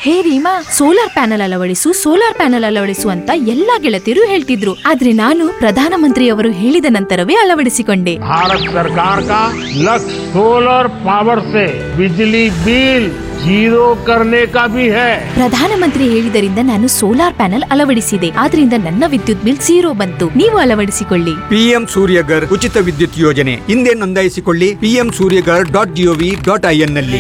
ಹೇ Reema solar panel ಅಳವಡಿಸು solar panel ಅಳವಡಿಸು ಅಂತ ಎಲ್ಲಾ ಗೆಳತಿಯರು ಹೇಳ್ತಿದ್ರು ಆದ್ರೆ ನಾನು ಪ್ರಧಾನಮಂತ್ರಿಯವರು ಹೇಳಿದ ನಂತರವೇ ಅಳವಡಿಸಿಕೊಂಡೆ भारत सरकार का लक्ष्य सोलर पावर से बिजली बिल जीरो करने का भी है ಪ್ರಧಾನಮಂತ್ರಿ ಹೇಳಿದರಿಂದ ನಾನು ಸೋಲಾರ್ ಪ್ಯಾನೆಲ್ ಅಳವಡಿಸಿದೆ ಆದ್ರಿಂದ ನನ್ನ ವಿದ್ಯುತ್ ಬಿಲ್ ಝೀರೋ ಬಂತು ನೀವು ಅಳವಡಿಸಿಕೊಳ್ಳಿ ಪಿಎಂ ಸೂರ್ಯಗರ್ ಉಚಿತ ವಿದ್ಯುತ್ ಯೋಜನೆ ಹಿಂದೆ ನೋಂದಾಯಿಸಿಕೊಳ್ಳಿ PM Suryaghar dot G O V dot I N ನಲ್ಲಿ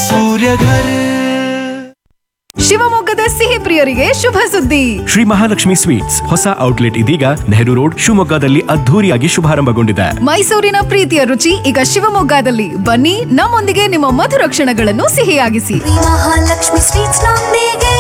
ಶಿವಮೊಗ್ಗದ ಸಿಹಿ ಪ್ರಿಯರಿಗೆ ಶುಭ ಸುದ್ದಿ ಶ್ರೀ ಮಹಾಲಕ್ಷ್ಮಿ ಸ್ವೀಟ್ಸ್ ಹೊಸ ಔಟ್ಲೆಟ್ ಇದೀಗ ನೆಹರು ರೋಡ್ ಶಿವಮೊಗ್ಗದಲ್ಲಿ ಅದ್ಧೂರಿಯಾಗಿ ಶುಭಾರಂಭಗೊಂಡಿದೆ ಮೈಸೂರಿನ ಪ್ರೀತಿಯ ರುಚಿ ಈಗ ಶಿವಮೊಗ್ಗದಲ್ಲಿ ಬನ್ನಿ ನಮ್ಮೊಂದಿಗೆ ನಿಮ್ಮ ಮಧುರ ಕ್ಷಣಗಳನ್ನು ಸಿಹಿಯಾಗಿಸಿ ಮಹಾಲಕ್ಷ್ಮಿ ಸ್ವೀಟ್ಸ್ ನೊಂದಿಗೆ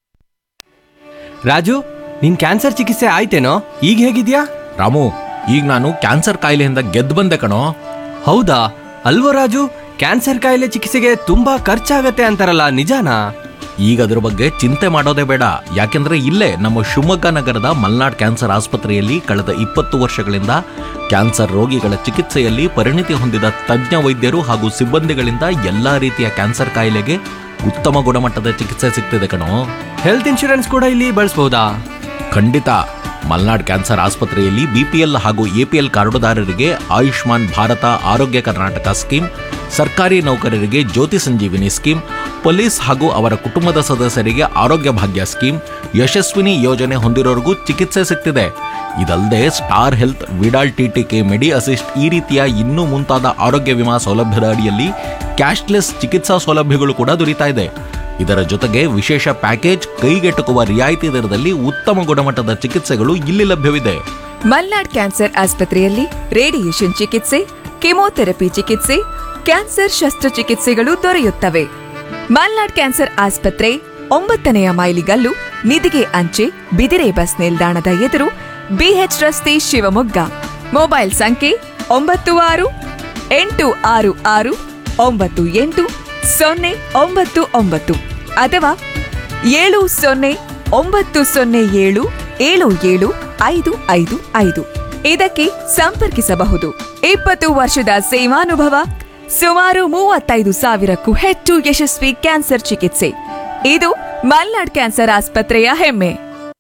ರಾಜು ನಿನ್ ಕ್ಯಾನ್ಸರ್ ಚಿಕಿತ್ಸೆ ಆಯ್ತೇನೋ ಈಗ ಹೇಗಿದ್ಯಾ ರಾಮು ಈಗ ನಾನು ಕ್ಯಾನ್ಸರ್ ಕಾಯಿಲೆಯಿಂದ ಗೆದ್ದು ಬಂದೆ ಕಣೋ ಹೌದಾ ಅಲ್ವೋ ರಾಜು ಕ್ಯಾನ್ಸರ್ ಕಾಯಿಲೆ ಚಿಕಿತ್ಸೆಗೆ ತುಂಬಾ ಖರ್ಚಾಗತ್ತೆ ಅಂತಾರಲ್ಲ ನಿಜಾನಾ ಈಗ ಅದ್ರ ಬಗ್ಗೆ ಚಿಂತೆ ಮಾಡೋದೇ ಬೇಡ ಯಾಕೆಂದ್ರೆ ಇಲ್ಲೇ ನಮ್ಮ ಶಿವಮೊಗ್ಗ ನಗರದ ಮಲ್ನಾಡ್ ಕ್ಯಾನ್ಸರ್ ಆಸ್ಪತ್ರೆಯಲ್ಲಿ ಕಳೆದ ಇಪ್ಪತ್ತು ವರ್ಷಗಳಿಂದ ಕ್ಯಾನ್ಸರ್ ರೋಗಿಗಳ ಚಿಕಿತ್ಸೆಯಲ್ಲಿ ಪರಿಣಿತಿ ಹೊಂದಿದ ತಜ್ಞ ವೈದ್ಯರು ಹಾಗೂ ಸಿಬ್ಬಂದಿಗಳಿಂದ ಎಲ್ಲಾ ರೀತಿಯ ಕ್ಯಾನ್ಸರ್ ಕಾಯಿಲೆಗೆ ಉತ್ತಮ ಗುಣಮಟ್ಟದ ಚಿಕಿತ್ಸೆ ಸಿಗ್ತಿದೆ ಕಣೋ ಹೆಲ್ತ್ ಇನ್ಶೂರೆನ್ಸ್ ಕೂಡ ಇಲ್ಲಿ ಬಳಸಬಹುದಾ ಖಂಡಿತ ಮಲ್ನಾಡ್ ಕ್ಯಾನ್ಸರ್ ಆಸ್ಪತ್ರೆಯಲ್ಲಿ ಬಿಪಿಎಲ್ ಹಾಗೂ ಎಪಿಎಲ್ ಕಾರ್ಡುದಾರರಿಗೆ ಆಯುಷ್ಮಾನ್ ಭಾರತ ಆರೋಗ್ಯ ಕರ್ನಾಟಕ ಸ್ಕೀಮ್ ಸರ್ಕಾರಿ ನೌಕರರಿಗೆ ಜ್ಯೋತಿ ಸಂಜೀವಿನಿ ಸ್ಕೀಮ್ ಪೊಲೀಸ್ ಹಾಗೂ ಅವರ ಕುಟುಂಬದ ಸದಸ್ಯರಿಗೆ ಆರೋಗ್ಯ ಭಾಗ್ಯ ಸ್ಕೀಮ್ ಯಶಸ್ವಿನಿ ಯೋಜನೆ ಹೊಂದಿರೋರಿಗೂ ಚಿಕಿತ್ಸೆ ಸಿಗ್ತಿದೆ ಇದಲ್ಲದೆ Star Health Vidal TTK Medi Assist ಈ ರೀತಿಯ ಇನ್ನೂ ಮುಂತಾದ ಆರೋಗ್ಯ ವಿಮಾ ಸೌಲಭ್ಯದ ಅಡಿಯಲ್ಲಿ ಕ್ಯಾಶ್ಲೆಸ್ ಚಿಕಿತ್ಸಾ ಸೌಲಭ್ಯಗಳು ಕೂಡ ದೊರೀತಾ ಇದೆ ಇದರ ಜೊತೆಗೆ ವಿಶೇಷ ಪ್ಯಾಕೇಜ್ ಕೈಗೆಟುಕುವ ರಿಯಾಯಿತಿ ದರದಲ್ಲಿ ಉತ್ತಮ ಗುಣಮಟ್ಟದ ಚಿಕಿತ್ಸೆಗಳು ಇಲ್ಲಿ ಲಭ್ಯವಿದೆ ಮಲ್ನಾಡ್ ಕ್ಯಾನ್ಸರ್ ಆಸ್ಪತ್ರೆಯಲ್ಲಿ ರೇಡಿಯೇಷನ್ ಚಿಕಿತ್ಸೆ ಕೆಮೊಥೆರಪಿ ಚಿಕಿತ್ಸೆ ಕ್ಯಾನ್ಸರ್ ಶಸ್ತ್ರಚಿಕಿತ್ಸೆಗಳು ದೊರೆಯುತ್ತವೆ ಮಲ್ನಾಡ್ ಕ್ಯಾನ್ಸರ್ ಆಸ್ಪತ್ರೆ ಒಂಬತ್ತನೆಯ ಮೈಲಿಗಲ್ಲು ನಿಧಿಗೆ ಅಂಚೆ ಬಿದಿರೆ ಬಸ್ ನಿಲ್ದಾಣದ ಎದುರು ಬಿಎಚ್ ರಸ್ತೆ ಶಿವಮೊಗ್ಗ ಮೊಬೈಲ್ ಸಂಖ್ಯೆ ಒಂಬತ್ತು ಆರು ಎಂಟು ಆರು ಆರು ಒಂಬತ್ತು ಎಂಟು ಸೊನ್ನೆ ಒಂಬತ್ತು ಒಂಬತ್ತು ಅಥವಾ ಏಳು ಸೊನ್ನೆ ಒಂಬತ್ತು ಸೊನ್ನೆ ಏಳು ಏಳು ಏಳು ಐದು ಐದು ಐದು ಇದಕ್ಕೆ ಸಂಪರ್ಕಿಸಬಹುದು ಇಪ್ಪತ್ತು ವರ್ಷದ ಸೇವಾನುಭವ ಸುಮಾರು ಮೂವತ್ತೈದು ಸಾವಿರಕ್ಕೂ ಹೆಚ್ಚು ಯಶಸ್ವಿ ಕ್ಯಾನ್ಸರ್ ಚಿಕಿತ್ಸೆ ಇದು ಮಲ್ನಾಡ್ ಕ್ಯಾನ್ಸರ್ ಆಸ್ಪತ್ರೆಯ ಹೆಮ್ಮೆ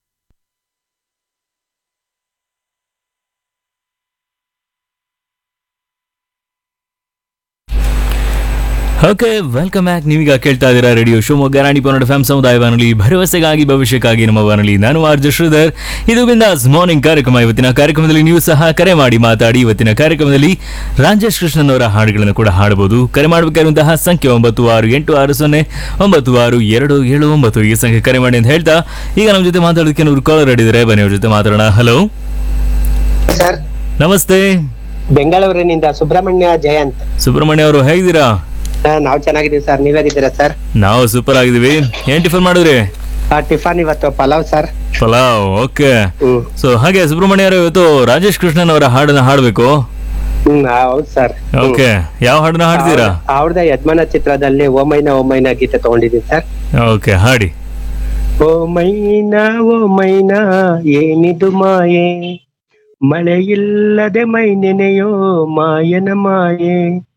ಓಕೆ ವೆಲ್ಕಮ್ ಬ್ಯಾಕ್ ನೀವೀಗ ಕೇಳ್ತಾ ಇದ್ದೀರಾ ರೇಡಿಯೋ ಶಿವಮೊಗ್ಗ ರಾಣಿ ಪನ್ನಡ ಫ್ಯಾಮ್ ಸಮುದಾಯ ಬಾನುಲಿ ಭರವಸೆಗಾಗಿ ಭವಿಷ್ಯಕ್ಕಾಗಿ ನಮ್ಮ ಬಾನುಲಿ ನಾನು ಆರ್ಜ ಶ್ರೀಧರ್ ಇದು ಬಿಂದಾಸ್ ಮಾರ್ನಿಂಗ್ ಕಾರ್ಯಕ್ರಮ ಇವತ್ತಿನ ಕಾರ್ಯಕ್ರಮದಲ್ಲಿ ನೀವು ಸಹ ಕರೆ ಮಾಡಿ ಮಾತಾಡಿ ಇವತ್ತಿನ ಕಾರ್ಯಕ್ರಮದಲ್ಲಿ ರಾಜೇಶ್ ಕೃಷ್ಣನ್ ಅವರ ಹಾಡುಗಳನ್ನು ಕೂಡ ಹಾಡಬಹುದು ಕರೆ ಮಾಡಬೇಕಾಗಿರುವಂತಹ ಸಂಖ್ಯೆ ಒಂಬತ್ತು ಆರು ಎಂಟು ಆರು ಸೊನ್ನೆ ಒಂಬತ್ತು ಆರು ಎರಡು ಏಳು ಒಂಬತ್ತು ಈ ಸಂಖ್ಯೆ ಕರೆ ಮಾಡಿ ಅಂತ ಹೇಳ್ತಾ ಈಗ ನಮ್ಮ ಜೊತೆ ಮಾತಾಡೋದಕ್ಕೆ ನೂರು ಕಾಲರ್ ಆಡಿದ್ದಾರೆ ಬನ್ನಿ ಅವ್ರ ಜೊತೆ ಮಾತಾಡೋಣ ಹಲೋ ಸರ್ ನಮಸ್ತೆ ಬೆಂಗಳೂರಿನಿಂದ ಸುಬ್ರಹ್ಮಣ್ಯ ಜಯಂತ್ ಸುಬ್ರಹ್ಮಣ್ಯ ಅವರು ಹೇಗಿದ್ದೀರಾ ಆ, ನಾವು ಚೆನ್ನಾಗಿದ್ದೀವಿ ಸರ್ ನೀವ್ ಹೇಗಿದ್ದೀರಾ ಸರ್ ನಾವು ಸೂಪರ್ ಆಗಿದ್ದೀವಿ ಏನ್ ಟಿಫನ್ ಮಾಡಿದ್ರಿ ಆ, ಟಿಫನ್ ಇವತ್ತು pulao sir pulao okay so ಹಾಗೆ ಸುಬ್ರಹ್ಮಣ್ಯ ಅವರು ಇವತ್ತು ರಾಜೇಶ್ ಕೃಷ್ಣನ್ ಅವರ ಹಾಡನ್ನ ಹಾಡ್ಬೇಕು ಹ್ಮ್ ಆ, ಹೌದ್ ಸರ್ ಓಕೆ ಯಾವ ಹಾಡನ್ನ ಹಾಡ್ತೀರಾ ಅವ್ರದ ಯಜಮಾನ ಚಿತ್ರದಲ್ಲಿ ಓಮೈನ ಓಮೈನ ಗೀತೆ ತಗೊಂಡಿದ್ದೀನಿ ಸರ್ ಓಕೆ ಹಾಡಿ ಓ ಮೈನಾ ಓ ಮೈನಾ ಏನಿದು ಮಾಯೆ ಮಳೆ ಇಲ್ಲದೆ ಮೈ ನೆನೆಯೋ ಮಾಯನ ಮಾಯೆ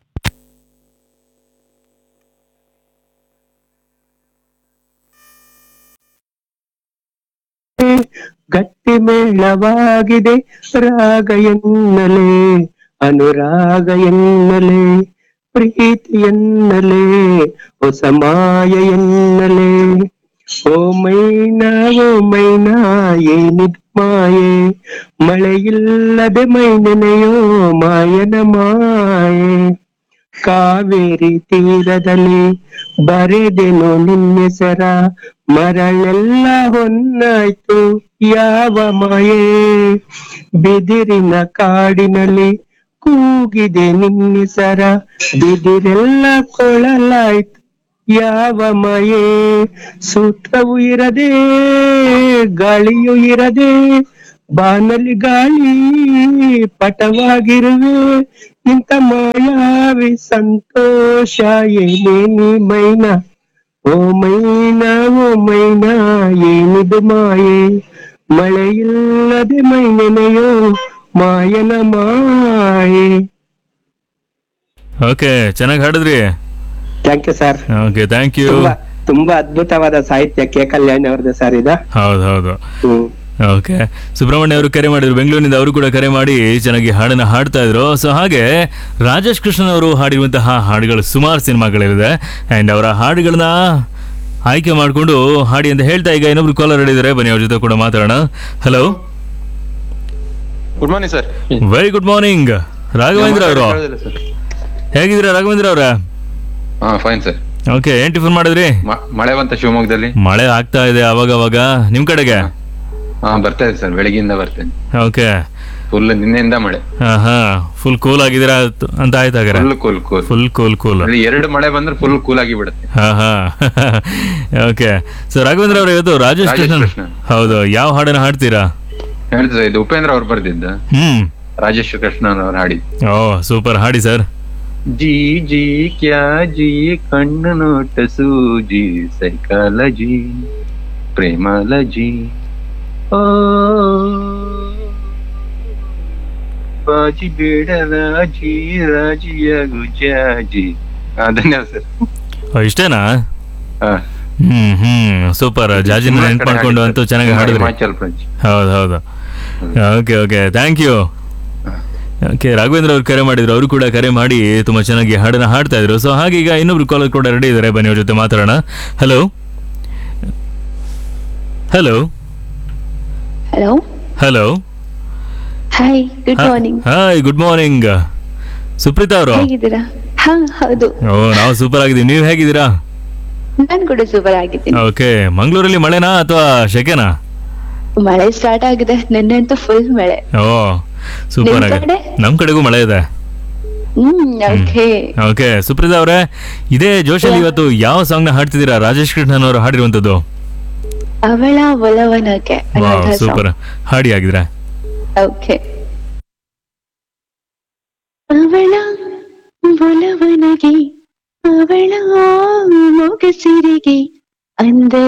ಗಟ್ಟಿ ಮೇಳವಾಗಿದೆ ರಾಗ ಎನ್ನಲೆ ಅನುರಾಗ ಎನ್ನಲೆ ಪ್ರೀತಿ ಎನ್ನಲೆ ಹೊಸ ಮಾಯ ಎನ್ನಲೆ ಓ ಮೈನಾ ಓ ಮೈನಾ ಏನಿದ್ ಮಾಯೆ ಮಳೆ ಇಲ್ಲದೆ ಮೈ ನೆನೆಯೋ ಮಾಯನ ಮಾಯೆ ಕಾವೇರಿ ತೀರದಲ್ಲಿ ಬರೆದೆನು ನಿನ್ನೆಸರ ಮರಳೆಲ್ಲ ಹೊನ್ನಾಯ್ತು ಯಾವ ಮಾಯೆ ಬಿದಿರಿನ ಕಾಡಿನಲ್ಲಿ ಕೂಗಿದೆ ನಿನ್ನೆಸರ ಬಿದಿರೆಲ್ಲ ಕೊಳಲಾಯ್ತು ಯಾವ ಮಾಯೆ ಸೂತ್ರವು ಇರದೆ ಗಾಳಿಯು ಇರದೆ ಬಾನಲ್ಲಿ ಗಾಳಿ ಪಟವಾಗಿರುವೆ ಇಂಥ ಮಾಯಾವಿ ಸಂತೋಷ ಏನೇನಿ ಮೈನ ಓ ಮೈನಾ ಓ ಮೈನಾ ಏನಿದು ಮಾಯೆ ಮಳೆ ಇಲ್ಲದೆ ಮೈ ನೆನೆಯೋ ಮಾಯನ ಮಾಯೆ ಓಕೆ ಚೆನ್ನಾಗಿ ಹಾಡಿದ್ರಿ thank you sir okay thank you ತುಂಬಾ ತುಂಬಾ ಅದ್ಭುತವಾದ ಸಾಹಿತ್ಯ ಕೆ ಕಲ್ಯಾಣ್ ಅವ್ರದ್ದು ಸರ್ ಇದು ಹೌದು ಹೌದು ಹ್ಮ್ ಓಕೆ ಸುಬ್ರಹ್ಮಣ್ಯ ಅವರು ಕರೆ ಮಾಡಿದ್ರು ಬೆಂಗಳೂರಿನಿಂದ ಅವರು ಕೂಡ ಕರೆ ಮಾಡಿ ಚೆನ್ನಾಗಿ ಹಾಡನ್ನ ಹಾಡ್ತಾ ಇದ್ರು ಸೊ ಹಾಗೆ ರಾಜೇಶ್ ಕೃಷ್ಣನ್ ಅವರು ಹಾಡಿರುವಂತಹ ಹಾಡುಗಳು ಸುಮಾರು ಸಿನಿಮಾಗಳಿದೆ ಅಂಡ್ ಅವರ ಹಾಡುಗಳನ್ನ ಆಯ್ಕೆ ಮಾಡಿಕೊಂಡು ಹಾಡಿ ಅಂತ ಹೇಳ್ತಾ ಈಗ ಇನ್ನೊಬ್ರು ಕಾಲರ್ ಹೇಳಿದ್ದಾರೆ ಬನ್ನಿ ಅವ್ರ ಜೊತೆ ಕೂಡ ಮಾತಾಡೋಣ hello good morning sir very good morning Raghavendra ಅವರು ಹೇಗಿದ್ದೀರಾ ರಾಘವೇಂದ್ರ ಅವರ ಹಾ ಫೈನ್ ಸರ್ ಓಕೆ ಏನ್ ಟಿಫನ್ ಮಾಡಿದ್ರಿ ಮಳೆ ಬಂತ ಶಿವಮೊಗ್ಗದಲ್ಲಿ ಮಳೆ ಆಗ್ತಾ ಇದೆ ಅವಾಗ ಅವಾಗ ನಿಮ್ ಕಡೆಗೆ ಹಾ ಬರ್ತಾ ಇದೆ ಸರ್ ಬೆಳಗ್ಗೆಯಿಂದ ಬರ್ತೇನೆ ಓಕೆ ಫುಲ್ ನಿನ್ನೆಯಿಂದ ಮಳೆ ಹಾ ಹಾ ಫುಲ್ ಕೂಲ್ ಆಗಿದ್ದೀರಾ ಅಂತ- ಅಂತ ಆಯ್ತಾಗಾರೆ full cool cool full cool cool ಅಲ್ಲಿ ಎರಡು ಮಳೆ ಬಂದ್ರೆ ಫುಲ್ ಕೂಲ್ ಆಗಿ ಬಿಡುತ್ತೆ ಹಾ ಹಾ ಓಕೆ ಸೊ ರಾಘವೇಂದ್ರ ಅವರು ಇವತ್ತು ರಾಜೇಶ್ ರಾಜೇಶ್ ಕೃಷ್ಣನ್ ಕೃಷ್ಣನ್. ಹೌದು ಯಾವ ಹಾಡನ್ನ ಹಾಡ್ತೀರಾ ಹೇಳ್ತದೆ ಇದು ಉಪೇಂದ್ರ ಅವ್ರು ಬರ್ದಿದ್ದ ಹ್ಮ್ ರಾಜೇಶ್ ಕೃಷ್ಣನ್ ಅವ್ರು ಹಾಡಿ ಓ ಸೂಪರ್ ಹಾಡಿ ಸರ್ ಜಿ ಜಿ ಕ್ಯಾ ಜಿ ಕಣ್ಣು ನೋಟ ಸೂಜಿ ಸೈಕಾಲಜಿ ಪ್ರೇಮಾಲಜಿ ಓ ಬಾಜಿ ಬೇಡ ರಾಜಿ ರಾಜಿಯಾಗು ಜಾಜಿ ಹಾ ಧನ್ಯವಾದ ಸರ್ ಓ, ಇಷ್ಟೇನಾ ಹಾ ಹ್ಮ್ ಹ್ಮ್ ಸೂಪರ್ ಜಾಜಿನ ತುಂಬಾ ನೆನ್ಪು ಕಡೆ ಮಾಡ್ಕೊಂಡು ಹಾಡಿದ್ದಾರೆ. ಅಂತೂ ಚೆನ್ನಾಗಿ ಹಾಡಿದ್ರಿ ಹಿಮಾಚಲ್ ಪ್ರದೇಶ್ ಹೌದು ಹೌದು okay okay thank you okay Raghavendra ಅವ್ರು ಕರೆ ಮಾಡಿದ್ರು ಅವರು ಕೂಡ ಕರೆ ಮಾಡಿ ತುಂಬಾ ಚೆನ್ನಾಗಿ ಹಾಡನ್ನ ಹಾಡ್ತಾ ಇದ್ರು ಸೊ ಹಾಗೆ ಈಗ ಇನ್ನೊಬ್ರು ಕಾಲರ್ ಕೂಡ ರೆಡಿ ಇದ್ದಾರೆ ಬನ್ನಿ ಅವ್ರ ಜೊತೆ ಮಾತಾಡೋಣ hello hello hello hello hi good morning hi good morning Supreetha ಅವರು ಹೇಗಿದ್ದೀರಾ ಹಾ ಹೌದು ಓ ನಾವು ಸೂಪರ್ ಆಗಿದ್ದೀವಿ ನೀವು ಹೇಗಿದ್ದೀರಾ ನಾನ್ ಕೂಡ ಸೂಪರ್ ಆಗಿದ್ದೀನಿ ಓಕೆ ಮಂಗಳೂರಲ್ಲಿ ಮಳೆನಾ ಅಥವಾ ಶೆಕೆನಾ ಮಳೆ ಸ್ಟಾರ್ಟ್ ಆಗಿದೆ ನಿನ್ನೆ ಅಂತೂ ಫುಲ್ ಮಳೆ ಓ ಸೂಪರ್ ನಿಮ್ ಆಗಿದೆ ಕಡೆ? ನಮ್ ಕಡೆಗೂ ಮಳೆ ಇದೆ ಹ್ಮ್ ಓಕೆ ಓಕೆ ಸುಪ್ರೀತಾ ಅವರೇ ಇದೇ ಜೋಶಲ್ಲಿ ಇವತ್ತು ಯಾವ ಸಾಂಗ್ ನ ಹಾಡ್ತಿದ್ದೀರಾ ರಾಜೇಶ್ ಕೃಷ್ಣನ್ ಅವರು ಹಾಡಿರುವಂತದ್ದು ಅವಳ ಒಲವನಗೆ ವಾವ್ ಸೂಪರ್ ಹಾಡಿ ಆಗಿದ್ರೆ ಓಕೆ ಅವಳ ಒಲವನಗೆ ಅವಳ ಮೊಗಸಿರಿಗೆ ಅಂದ